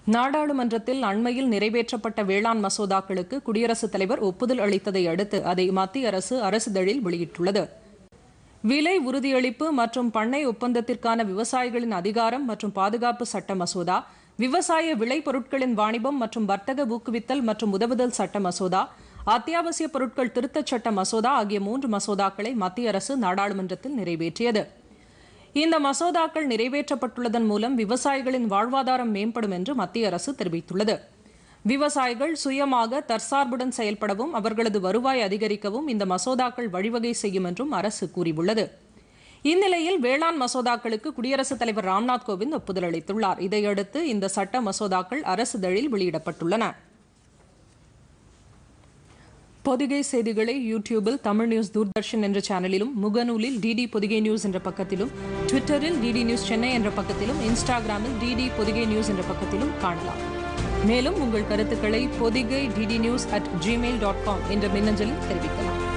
நாடாளுமன்றத்தில் அண்மையில் நிறைவேற்றப்பட்ட வேளாண் மசோதாக்களுக்கு குடியரசுத் தலைவர் ஒப்புதல் அளித்ததை அடுத்து அதை மத்திய அரசு அரசிதழில் வெளியிட்டுள்ளது விலை உறுதியளிப்பு மற்றும் பண்ணை ஒப்பந்தத்திற்கான விவசாயிகளின் அதிகாரம் மற்றும் பாதுகாப்பு சட்ட மசோதா விவசாய விளைபொருட்களின் வாணிபம் மற்றும் வர்த்தக ஊக்குவித்தல் மற்றும் உதவுதல் சட்ட மசோதா அத்தியாவசிய பொருட்கள் திருத்தச் சட்ட மசோதா ஆகிய மூன்று மசோதாக்களை மத்திய அரசு நாடாளுமன்றத்தில் நிறைவேற்றியது இந்த மசோதாக்கள் நிறைவேற்றப்பட்டுள்ளதன் மூலம் விவசாயிகளின் வாழ்வாதாரம் மேம்படும் என்று மத்திய அரசு தெரிவித்துள்ளது விவசாயிகள் சுயமாக தற்சார்புடன் செயல்படவும் அவர்களது வருவாய் அதிகரிக்கவும் இந்த மசோதாக்கள் வழிவகை செய்யும் என்றும் அரசு கூறியுள்ளது இந்நிலையில் வேளாண் மசோதாக்களுக்கு குடியரசுத் தலைவர் ராம்நாத் கோவிந்த் ஒப்புதல் அளித்துள்ளார் இதையடுத்து இந்த சட்ட மசோதாக்கள் அரசிதழில் வெளியிடப்பட்டுள்ளன பொதிகை செய்திகளை யூடியூபில் தமிழ் நியூஸ் தூர்தர்ஷன் என்ற சேனலிலும் முகநூலில் டிடி பொதிகை நியூஸ் என்ற பக்கத்திலும் ட்விட்டரில் டிடி நியூஸ் சென்னை என்ற பக்கத்திலும் இன்ஸ்டாகிராமில் டிடி பொதிகை நியூஸ் என்ற பக்கத்திலும் காணலாம் மேலும் உங்கள் கருத்துக்களை Pothigai DD news at Gmail dot com என்ற மின்னஞ்சலில் தெரிவிக்கலாம்